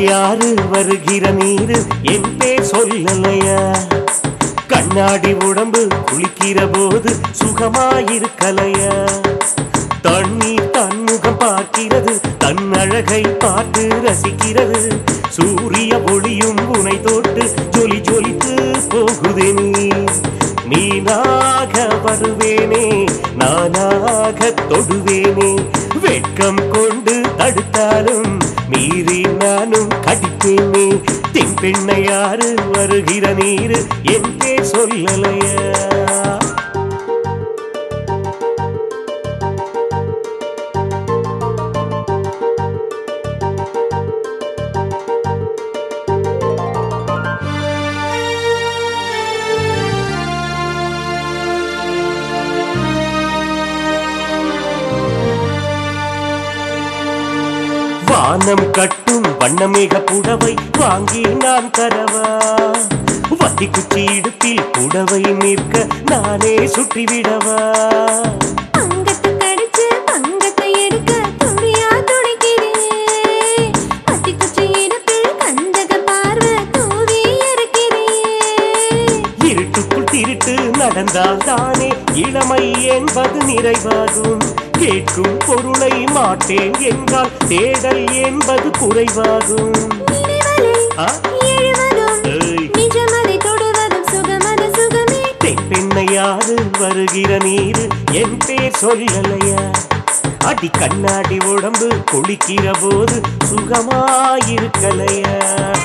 யாரு வருகிற நீரு என் பேர் சொல்லலையா கண்ணாடி உடம்பு குளிக்கிற போது சுகமாயிருக்கலையா தண்ணீர் தன்முகம் பார்க்கிறது தன் அழகை பார்த்து ரசிக்கிறது சூரிய ஒளியும் உனை தொட்டு ஜொலி ஜொலித்து போகுதே நீ நீனாக வருவேனே நானாக தொடுவேனே வெட்கம் கொண்டு தடுத்தாலும் மீறி நானும் கடிப்பேனே தென் பெண்ணை யாரு வருகிற நீரு என் பேர் சொல்லலையா வானம் கட்டும் வண்ணமேக புடவை வாங்கி நான் தரவா வத்தி குச்சி இடுப்பில் புடவை நிற்க நானே சுற்றிவிடவா பங்கத்தை கடிச்சு பங்கத்தை எடுக்க துணியா துடிக்கிறே பத்தி குச்சி இடுப்பில் கந்தக பார்வை தூவி இருக்கிறே இருட்டுக்குள் திருட்டு நடந்தால் தானே இளமை என்பது நிறைவாகும் கேட்கும் பொருளை மாட்டேன் என்றால் தேடல் என்பது குறைவாகும் நினைவலை ஆ? எழுவதும் ஏய். நிஜமதை தொடுவதும் சுகமது சுகமே தென் பெண்ணை யாரு வருகிற நீரு என் பேர் சொல்லலையா அடி கண்ணாடி உடம்பு குளிக்கிற போது சுகமாயிருக்கலையா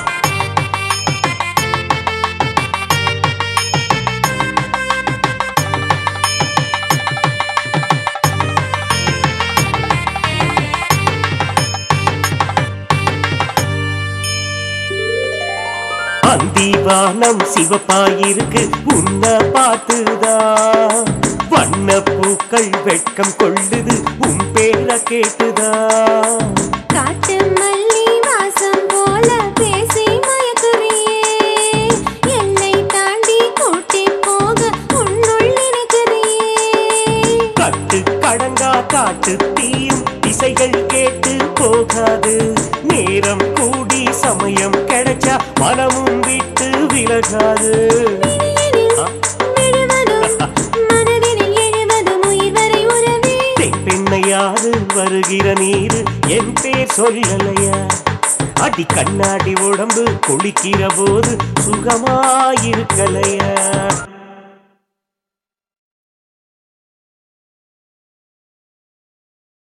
அந்திவானம் சிவப்பாயிருக்கு உன்னை பார்த்துதான் வண்ண பூக்கள் வெட்கம் கொள்ளுது உன் பேர கேட்டுதான் காட்டு மல்லி வாசம் போல பேசி மயக்குறியே எல்லை தாண்டி கூட்டி போக உன்னுள் நினைக்கிறியே கட்டு கடங்கா காட்டு தீயும் திசைகள் கேட்டு போகாது நேரம் கூடி சமயம் கிடைச்சா மனமும் விட்டு விலகாது ஆ? விழுவதும் மனதினில் எழுவதும் உயிர் வரை உறவே தென் பெண்ணை யாரு வருகிற நீரு என் பேர் சொல்லலையா அடி கண்ணாடி உடம்பு குளிக்கிற போது சுகமாயிருக்கலையா